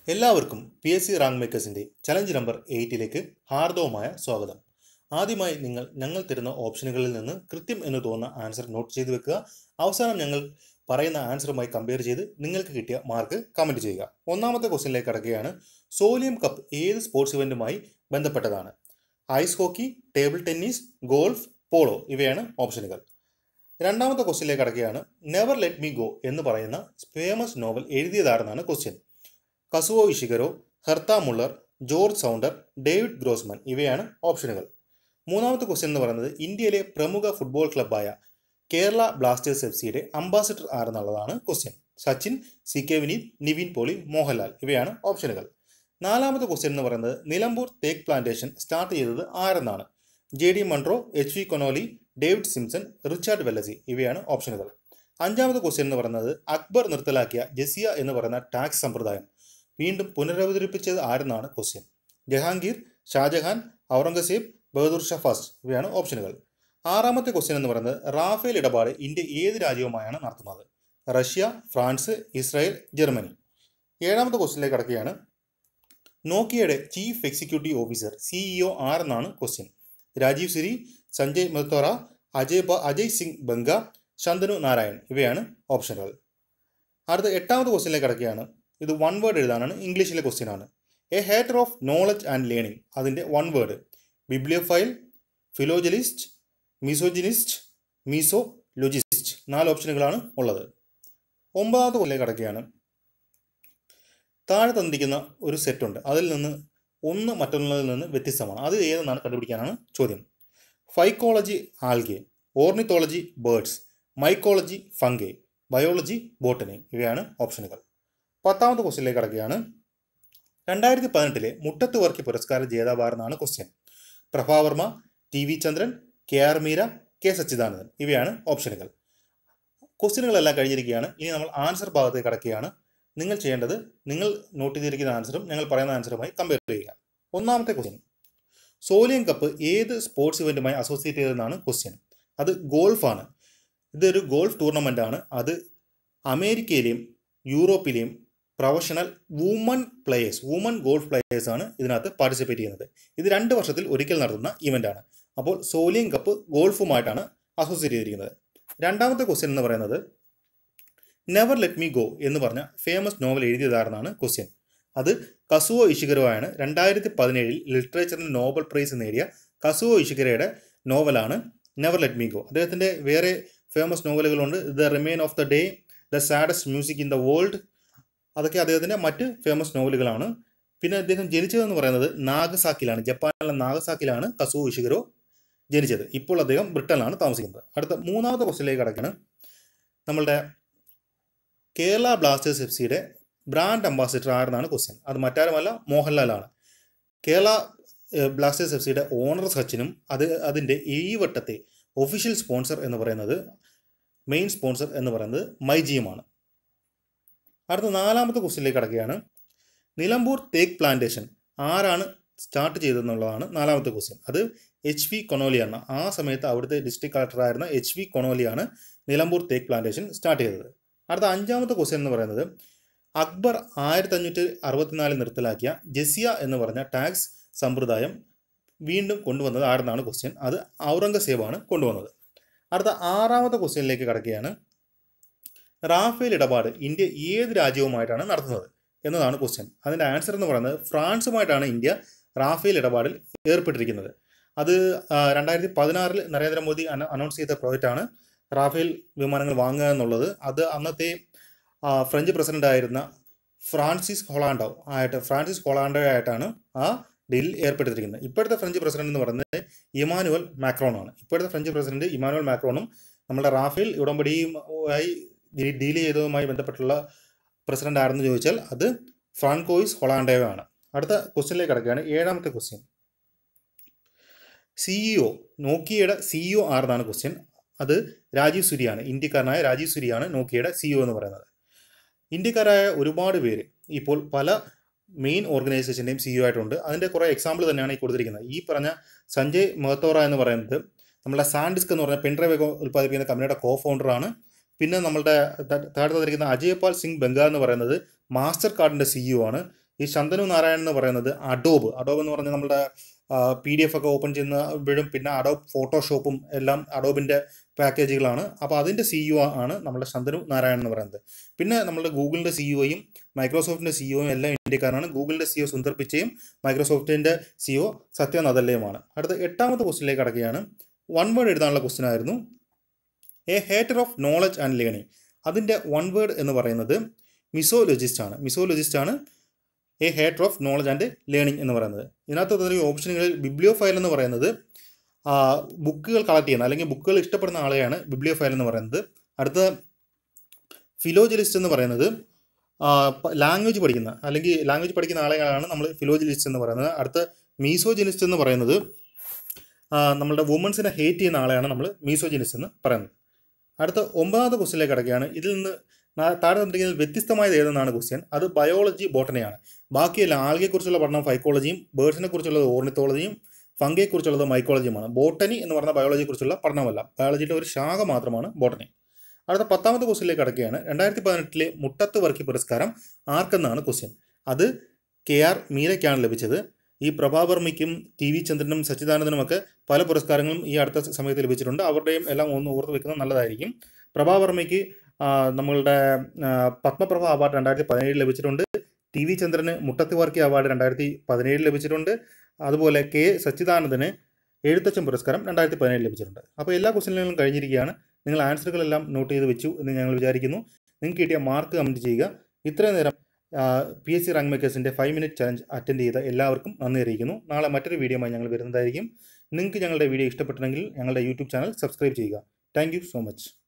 എല്ലാവർക്കും P S C rank മേക്കേഴ്സിൻ്റെ challenge number എയ്റ്റിലേക്ക് ഹാർദവമായ സ്വാഗതം ആദ്യമായി നിങ്ങൾ ഞങ്ങൾ തരുന്ന ഓപ്ഷനുകളിൽ നിന്ന് കൃത്യം എന്ന് തോന്നുന്ന ആൻസർ നോട്ട് ചെയ്ത് വെക്കുക അവസാനം ഞങ്ങൾ പറയുന്ന ആൻസറുമായി കമ്പയർ ചെയ്ത് നിങ്ങൾക്ക് കിട്ടിയ മാർക്ക് കമൻറ്റ് ചെയ്യുക ഒന്നാമത്തെ ക്വസ്റ്റ്യനിലേക്ക് കടക്കുകയാണ് സോലിയം കപ്പ് ഏത് സ്പോർട്സ് ഇവൻറ്റുമായി ബന്ധപ്പെട്ടതാണ് ice hockey table tennis golf polo ഇവയാണ് ഓപ്ഷനുകൾ രണ്ടാമത്തെ ക്വസ്റ്റ്യനിലേക്ക് കടക്കുകയാണ് നെവർ ലെറ്റ് മീ ഗോ എന്ന് പറയുന്ന ഫേമസ് നോവൽ എഴുതിയതാരെന്നാണ് question Kazuo Ishiguro Herta Muller George Saunder David Grossman ഇവയാണ് ഓപ്ഷനുകൾ മൂന്നാമത്തെ ക്വസ്റ്റ്യൻ എന്ന് പറയുന്നത് ഇന്ത്യയിലെ പ്രമുഖ ഫുട്ബോൾ ക്ലബ്ബായ കേരള ബ്ലാസ്റ്റേഴ്സ് എഫ് സിയുടെ അംബാസിഡർ ആരെന്നുള്ളതാണ് ക്വസ്റ്റ്യൻ സച്ചിൻ സി കെ വിനീത് നിവിൻ പോളി മോഹൻലാൽ ഇവയാണ് ഓപ്ഷനുകൾ നാലാമത്തെ ക്വസ്റ്റ്യൻ എന്ന് പറയുന്നത് നിലമ്പൂർ തേക്ക് പ്ലാന്റേഷൻ സ്റ്റാർട്ട് ചെയ്തത് ആരെന്നാണ് J D Munro H V Conolly David Simpson Richard Wellesley ഇവയാണ് ഓപ്ഷനുകൾ അഞ്ചാമത്തെ ക്വസ്റ്റ്യൻ എന്ന് പറയുന്നത് അക്ബർ നിർത്തലാക്കിയ ജസിയ എന്ന് പറയുന്ന ടാക്സ് സമ്പ്രദായം വീണ്ടും പുനരവതരിപ്പിച്ചത് ആരെന്നാണ് ക്വസ്റ്റ്യൻ ജഹാംഗീർ ഷാജഹാൻ ഔറംഗസേബ് ബഹദൂർ ഷാ ഫസ്റ്റ് ഇവയാണ് ഓപ്ഷനുകൾ ആറാമത്തെ ക്വസ്റ്റ്യൻ എന്ന് പറയുന്നത് റാഫേൽ ഇടപാട് ഇന്ത്യ ഏത് രാജ്യവുമായാണ് നടത്തുന്നത് റഷ്യ ഫ്രാൻസ് ഇസ്രായേൽ ജർമ്മനി ഏഴാമത്തെ ക്വസ്റ്റ്യനിലേക്ക് കടക്കുകയാണ് നോക്കിയയുടെ ചീഫ് എക്സിക്യൂട്ടീവ് ഓഫീസർ സിഇഒ ആരെന്നാണ് ക്വസ്റ്റ്യൻ രാജീവ് സിരി സഞ്ജയ് മെഹ്തോറ അജയ് ബ അജയ് സിംഗ് ബംഗ ശന്തനു നാരായൺ ഇവയാണ് ഓപ്ഷനുകൾ അടുത്ത എട്ടാമത്തെ ക്വസ്റ്റ്യനിലേക്ക് കടക്കുകയാണ് ഇത് വൺ വേർഡ് എഴുതാനാണ് ഇംഗ്ലീഷിലെ ക്വസ്റ്റ്യൻ ആണ് a hater of knowledge and learning അതിൻ്റെ one word bibliophile philogelist misogynist misologist നാല് ഓപ്ഷനുകളാണ് ഉള്ളത് ഒമ്പതാമത്തെ കൊല്ലം കിടക്കുകയാണ് താഴെ തന്നിരിക്കുന്ന ഒരു സെറ്റുണ്ട് അതിൽ നിന്ന് ഒന്ന് മറ്റൊന്നിൽ നിന്ന് വ്യത്യസ്തമാണ് അത് ഏതെന്നാണ് കണ്ടുപിടിക്കാനാണ് ചോദ്യം phycology algae ornithology birds mycology fungi biology botany ഇവയാണ് ഓപ്ഷനുകൾ പത്താമത്തെ ക്വസ്റ്റ്യനിലേക്ക് കടക്കുകയാണ് രണ്ടായിരത്തി പതിനെട്ടിലെ മുട്ടത്ത് വർക്കി പുരസ്കാര ജേതാവാരെന്നാണ് question Prabha Varma T V Chandran K R Meera K Sachidanandan ഇവയാണ് ഓപ്ഷനുകൾ ക്വസ്റ്റ്യനുകളെല്ലാം കഴിഞ്ഞിരിക്കുകയാണ് ഇനി നമ്മൾ ആൻസർ ഭാഗത്തേക്ക് കടക്കുകയാണ് നിങ്ങൾ ചെയ്യേണ്ടത് നിങ്ങൾ നോട്ട് ചെയ്തിരിക്കുന്ന ആൻസറും ഞങ്ങൾ പറയുന്ന ആൻസറുമായി കമ്പയർ ചെയ്യുക ഒന്നാമത്തെ ക്വസ്റ്റ്യൻ സോലിയം കപ്പ് ഏത് സ്പോർട്സ് ഇവൻറ്റുമായി അസോസിയേറ്റ് ചെയ്തതെന്നാണ് ക്വസ്റ്റ്യൻ അത് ഗോൾഫാണ് ഇതൊരു ഗോൾഫ് ടൂർണമെൻ്റ് ആണ് അത് അമേരിക്കയിലെയും യൂറോപ്പിലെയും professional woman players woman golf players ആണ് ഇതിനകത്ത് പാർട്ടിസിപ്പേറ്റ് ചെയ്യുന്നത് ഇത് രണ്ട് വർഷത്തിൽ ഒരിക്കൽ നടത്തുന്ന ഇവൻ്റ് ആണ് അപ്പോൾ സോലിയം കപ്പ് ഗോൾഫുമായിട്ടാണ് അസോസിയേറ്റ് ചെയ്തിരിക്കുന്നത് രണ്ടാമത്തെ ക്വസ്റ്റ്യൻ എന്ന് പറയുന്നത് നെവർ ലെറ്റ് മീ ഗോ എന്ന് പറഞ്ഞ ഫേമസ് നോവൽ എഴുതിയതാരെന്നാണ് ക്വസ്റ്റ്യൻ അത് കസുവോ ഇഷിഗരോ രണ്ടായിരത്തി പതിനേഴിൽ ലിറ്ററേച്ചറിന് നോബൽ പ്രൈസ് നേടിയ കസുവോ ഇഷിഗരയുടെ നോവലാണ് നെവർ ലെറ്റ് മീ ഗോ അദ്ദേഹത്തിൻ്റെ വേറെ ഫേമസ് നോവലുകളുണ്ട് the remain of the day the saddest music in the world അതൊക്കെ അദ്ദേഹത്തിൻ്റെ മറ്റ് ഫേമസ് നോവലുകളാണ് പിന്നെ അദ്ദേഹം ജനിച്ചതെന്ന് പറയുന്നത് നാഗസാക്കിലാണ് ജപ്പാനിലെ നാഗസാക്കിലാണ് കസുവോ ഇഷിഗരോ ജനിച്ചത് ഇപ്പോൾ അദ്ദേഹം ബ്രിട്ടനിലാണ് താമസിക്കുന്നത് അടുത്ത മൂന്നാമത്തെ ക്വസ്റ്റ്യനിലേക്ക് കടക്കാണ് നമ്മളുടെ കേരള ബ്ലാസ്റ്റേഴ്സ് എഫ് സിയുടെ ബ്രാൻഡ് അംബാസിഡർ ആരെന്നാണ് ക്വസ്റ്റ്യൻ അത് മറ്റാരുമല്ല മോഹൻലാലാണ് കേരള ബ്ലാസ്റ്റേഴ്സ് എഫ് സിയുടെ ഓണർ സച്ചിനും അത് അതിൻ്റെ ഈ വട്ടത്തെ ഒഫീഷ്യൽ സ്പോൺസർ എന്ന് പറയുന്നത് മെയിൻ സ്പോൺസർ എന്ന് പറയുന്നത് മൈജിയുമാണ് അടുത്ത നാലാമത്തെ ക്വസ്റ്റ്യനിലേക്ക് കടക്കുകയാണ് നിലമ്പൂർ തേക്ക് പ്ലാന്റേഷൻ ആരാണ് സ്റ്റാർട്ട് ചെയ്തതെന്നുള്ളതാണ് നാലാമത്തെ ക്വസ്റ്റ്യൻ അത് എച്ച് വി കൊണോലിയാണ് ആ സമയത്ത് അവിടുത്തെ ഡിസ്ട്രിക്ട് കളക്ടറായിരുന്ന എച്ച് വി കൊണോലിയാണ് നിലമ്പൂർ തേക്ക് പ്ലാന്റേഷൻ സ്റ്റാർട്ട് ചെയ്തത് അടുത്ത അഞ്ചാമത്തെ ക്വസ്റ്റ്യൻ എന്ന് പറയുന്നത് അക്ബർ ആയിരത്തി അഞ്ഞൂറ്റി അറുപത്തിനാലിൽ നിർത്തലാക്കിയ ജസിയ എന്ന് പറഞ്ഞ ടാക്സ് സമ്പ്രദായം വീണ്ടും കൊണ്ടുവന്നത് ആരെന്നാണ് ക്വസ്റ്റ്യൻ അത് ഔറംഗസേബാണ് കൊണ്ടുവന്നത് അടുത്ത ആറാമത്തെ ക്വസ്റ്റ്യനിലേക്ക് കടക്കുകയാണ് റാഫേൽ ഇടപാട് ഇന്ത്യ ഏത് രാജ്യവുമായിട്ടാണ് നടത്തുന്നത് എന്നതാണ് ക്വസ്റ്റ്യൻ അതിൻ്റെ ആൻസർ എന്ന് പറയുന്നത് ഫ്രാൻസുമായിട്ടാണ് ഇന്ത്യ റാഫേൽ ഇടപാടിൽ ഏർപ്പെട്ടിരിക്കുന്നത് അത് രണ്ടായിരത്തി പതിനാറിൽ നരേന്ദ്രമോദി അനൗൺസ് ചെയ്ത പ്രോജക്റ്റാണ് റാഫേൽ വിമാനങ്ങൾ വാങ്ങുക എന്നുള്ളത് അത് അന്നത്തെ ഫ്രഞ്ച് പ്രസിഡന്റ് ആയിരുന്ന ഫ്രാൻസിസ് ഹൊളാണ്ടോ ആയിട്ട് ഫ്രാൻസിസ് ഹൊളാണ്ടോ ആയിട്ടാണ് ആ ഡീലിൽ ഏർപ്പെട്ടിരിക്കുന്നത് ഇപ്പോഴത്തെ ഫ്രഞ്ച് പ്രസിഡന്റ് എന്ന് പറയുന്നത് ഇമാനുവൽ മാക്രോൺ ആണ് ഇപ്പോഴത്തെ ഫ്രഞ്ച് പ്രസിഡന്റ് ഇമാനുവൽ മാക്രോണും നമ്മുടെ റാഫേൽ ഉടമ്പടിയുമായി ഡീൽ ചെയ്തതുമായി ബന്ധപ്പെട്ടുള്ള പ്രസിഡന്റ് ആരെന്ന് ചോദിച്ചാൽ അത് ഫ്രാൻകോയിസ് ഹൊളാണ്ടയോ ആണ് അടുത്ത ക്വസ്റ്റ്യനിലേക്ക് കിടക്കുകയാണ് ഏഴാമത്തെ ക്വസ്റ്റ്യൻ സിഇഒ നോക്കിയയുടെ സിഇഒ ആരെന്നാണ് ക്വസ്റ്റ്യൻ അത് രാജീവ് സുരിയാണ് ഇന്ത്യക്കാരനായ രാജീവ് സുരിയാണ് നോക്കിയയുടെ സിഇഒ എന്ന് പറയുന്നത് ഇന്ത്യക്കാരായ ഒരുപാട് പേര് ഇപ്പോൾ പല മെയിൻ ഓർഗനൈസേഷൻ്റെയും സിഇഒ ആയിട്ടുണ്ട് അതിൻ്റെ കുറേ എക്സാമ്പിൾ തന്നെയാണ് ഈ കൊടുത്തിരിക്കുന്നത് ഈ പറഞ്ഞ സഞ്ജയ് മെഹത്തോറ എന്ന് പറയുന്നത് നമ്മുടെ സാൻഡിസ്ക് എന്ന് പറഞ്ഞ പെൻഡ്രൈവ് ഉൽപ്പാദിപ്പിക്കുന്ന കമ്പനിയുടെ കോ ഫൗണ്ടറാണ് പിന്നെ നമ്മളുടെ താഴെ തന്നിരിക്കുന്ന അജയ്പാൽ സിംഗ് ബംഗാൾ എന്ന് പറയുന്നത് മാസ്റ്റർ കാർഡിൻ്റെ സിഇഒ ആണ് ഈ ശന്തനു നാരായണൻ എന്ന് പറയുന്നത് അഡോബ് അഡോബ് എന്ന് പറഞ്ഞാൽ നമ്മുടെ പി ഡി എഫ് ഒക്കെ ഓപ്പൺ ചെയ്യുന്നപ്പോഴും പിന്നെ അഡോബ് ഫോട്ടോഷോപ്പും എല്ലാം അഡോബിൻ്റെ പാക്കേജുകളാണ് അപ്പോൾ അതിൻ്റെ സിഇഒ ആണ് നമ്മുടെ ശന്തനു നാരായണൻ എന്ന് പറയുന്നത് പിന്നെ നമ്മുടെ ഗൂഗിളിൻ്റെ സിഇഒയും മൈക്രോസോഫ്റ്റിൻ്റെ സിഇഒയും എല്ലാം ഇന്ത്യക്കാരാണ് ഗൂഗിളിൻ്റെ സിഇഒ സുന്ദർ പിച്ചയും മൈക്രോസോഫ്റ്റിൻ്റെ സിഇഒ സത്യ നദല്ലയുമാണ് അടുത്ത എട്ടാമത്തെ ക്വസ്റ്റിലേക്ക് കടക്കുകയാണ് വൺ വേർഡ് എഴുതാനുള്ള ക്വസ്റ്റ്യൻ ആയിരുന്നു a hater of knowledge and learning അതിൻ്റെ വൺ വേർഡ് എന്ന് പറയുന്നത് മിസോലജിസ്റ്റ് ആണ് മിസോലജിസ്റ്റ് ആണ് a hater of knowledge and learning എന്ന് പറയുന്നത് ഇതിനകത്ത് തന്നെ ഓപ്ഷനുകളിൽ ബിബ്ലിയോ ഫയൽ എന്ന് പറയുന്നത് ബുക്കുകൾ കളക്ട് ചെയ്യുന്ന അല്ലെങ്കിൽ ബുക്കുകൾ ഇഷ്ടപ്പെടുന്ന ആളെയാണ് ബിബ്ലിയോ ഫയൽ എന്ന് പറയുന്നത് അടുത്ത ഫിലോജലിസ്റ്റ് എന്ന് പറയുന്നത് ലാംഗ്വേജ് പഠിക്കുന്ന അല്ലെങ്കിൽ ലാംഗ്വേജ് പഠിക്കുന്ന ആളെയാണ് നമ്മൾ ഫിലോജലിസ്റ്റ് എന്ന് പറയുന്നത് അടുത്ത മീസോജനിസ്റ്റ് എന്ന് പറയുന്നത് ആ, നമ്മളുടെ വുമൻസിനെ ഹേറ്റ് ചെയ്യുന്ന ആളെയാണ് നമ്മൾ മീസോജനിസ്റ്റ് എന്ന് പറയുന്നത് അടുത്ത ഒമ്പതാമത്തെ ക്വസ്റ്റിലേക്ക് കിടക്കുകയാണ് ഇതിൽ നിന്ന് നാ- താഴെ തന്നിരിക്കുന്നതിൽ വ്യത്യസ്തമായത് ഏതെന്നാണ് ക്വസ്റ്റ്യൻ അത് ബയോളജി ബോട്ടണിയാണ് ബാക്കിയെല്ലാം ആൾഗെക്കുറിച്ചുള്ള പഠനം ഫൈക്കോളജിയും ബേർഡ്സിനെ കുറിച്ചുള്ളത് ഓർണിത്തോളജിയും ഫംഗയെക്കുറിച്ചുള്ളത് മൈക്കോളജിയുമാണ് ബോട്ടണി എന്ന് പറഞ്ഞ ബയോളജിയെക്കുറിച്ചുള്ള പഠനമല്ല ബയോളജിയുടെ ഒരു ശാഖ മാത്രമാണ് ബോട്ടണി അടുത്ത പത്താമത്തെ ക്വസ്റ്റിലേക്ക് കടക്കുകയാണ് രണ്ടായിരത്തി പതിനെട്ടിലെ മുട്ടത്ത് വർക്കി പുരസ്കാരം ആർക്കെന്നാണ് ക്വസ്റ്റ്യൻ അത് കെ ആർ മീരയ്ക്കാണ് ലഭിച്ചത് ഈ പ്രഭാവർമ്മയ്ക്കും ടി വി ചന്ദ്രനും സച്ചിദാനന്ദനുമൊക്കെ പല പുരസ്കാരങ്ങളും ഈ അടുത്ത സമയത്ത് ലഭിച്ചിട്ടുണ്ട് അവരുടെയും എല്ലാം ഒന്ന് ഓർത്ത് വെക്കുന്നത് നല്ലതായിരിക്കും പ്രഭാവർമ്മയ്ക്ക് ആ, നമ്മളുടെ ആ, പത്മപ്രഭ അവാർഡ് രണ്ടായിരത്തി പതിനേഴിൽ ലഭിച്ചിട്ടുണ്ട് ടി വി ചന്ദ്രന് മുട്ടത്തി വർക്കി അവാർഡ് രണ്ടായിരത്തി പതിനേഴിൽ ലഭിച്ചിട്ടുണ്ട് അതുപോലെ കെ സച്ചിദാനന്ദന് എഴുത്തച്ഛൻ പുരസ്കാരം രണ്ടായിരത്തി പതിനേഴിൽ ലഭിച്ചിട്ടുണ്ട് അപ്പോൾ എല്ലാ ക്വസ്റ്റ്യനുകളും കഴിഞ്ഞിരിക്കുകയാണ് നിങ്ങൾ ആൻസറുകളെല്ലാം നോട്ട് ചെയ്ത് വെച്ചു എന്ന് ഞങ്ങൾ വിചാരിക്കുന്നു നിങ്ങൾക്ക് കിട്ടിയ മാർക്ക് കമൻറ്റ് ചെയ്യുക ഇത്രയും നേരം പി എസ് സി റാങ്ക് മേക്കേഴ്സിൻ്റെ ഫൈവ് മിനിറ്റ് ചലഞ്ച് അറ്റൻഡ് ചെയ്ത എല്ലാവർക്കും നന്ദി അറിയിക്കുന്നു നാളെ മറ്റൊരു വീഡിയോയുമായി ഞങ്ങൾ വരുന്നതായിരിക്കും നിങ്ങൾക്ക് ഞങ്ങളുടെ വീഡിയോ ഇഷ്ടപ്പെട്ടെങ്കിൽ ഞങ്ങളുടെ യൂട്യൂബ് ചാനൽ സബ്സ്ക്രൈബ് ചെയ്യുക താങ്ക് യു സോ മച്ച്